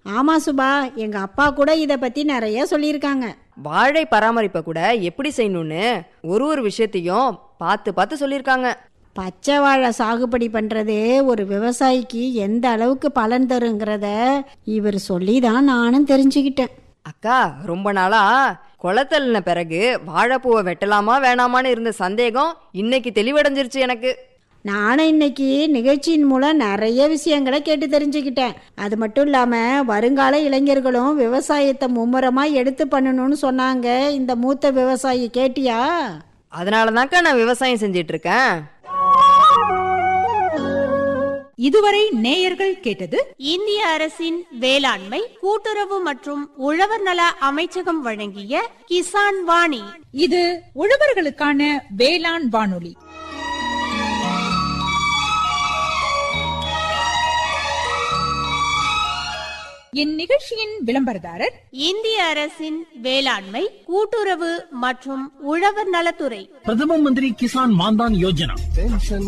ஆமா சுபா எங்க அப்பா கூட இத பத்தி நிறைய சொல்லியிருக்காங்க வாழை பராமரிப்பை கூட எப்படி செய்யணும்னு ஒரு ஒரு விஷயத்தையும் பார்த்து பார்த்து சொல்லியிருக்காங்க பச்சை வாழை சாகுபடி பண்றது ஒரு விவசாயிக்கு எந்த அளவுக்கு பலன் தருங்கிறத இவர் சொல்லி தான் நானும் தெரிஞ்சுக்கிட்டேன் அக்கா ரொம்ப நாளா குளத்தள்ளின பிறகு வாழைப்பூவை வெட்டலாமா வேணாமான்னு இருந்த சந்தேகம் இன்னைக்கு தெளிவடைஞ்சிருச்சு எனக்கு நானும் இன்னைக்கு நிகழ்ச்சியின் மூலம் நிறைய விஷயங்களை கேட்டு தெரிஞ்சுக்கிட்டேன் அது மட்டும் இல்லாம வருங்கால இளைஞர்களும் விவசாயத்தை மும்முரமா எடுத்து பண்ணணும்னு சொன்னாங்க இந்த மூத்த விவசாயி கேட்டியா அதனால தான்க்கா நான் விவசாயம் செஞ்சிட்டு இருக்கேன் இதுவரை நேயர்கள் கேட்டது இந்திய அரசின் வேளாண்மை கூட்டுறவு மற்றும் உழவர் நல அமைச்சகம் வழங்கிய கிசான் வாணி இது உழவர்களுக்கான வேளாண் வானொலி இந்நிகழ்ச்சியின் விளம்பரதாரர் இந்திய அரசின் வேளாண்மை கூட்டுறவு மற்றும் உழவர் நலத்துறை பிரதம மந்திரி கிசான் மான்தான் யோஜனா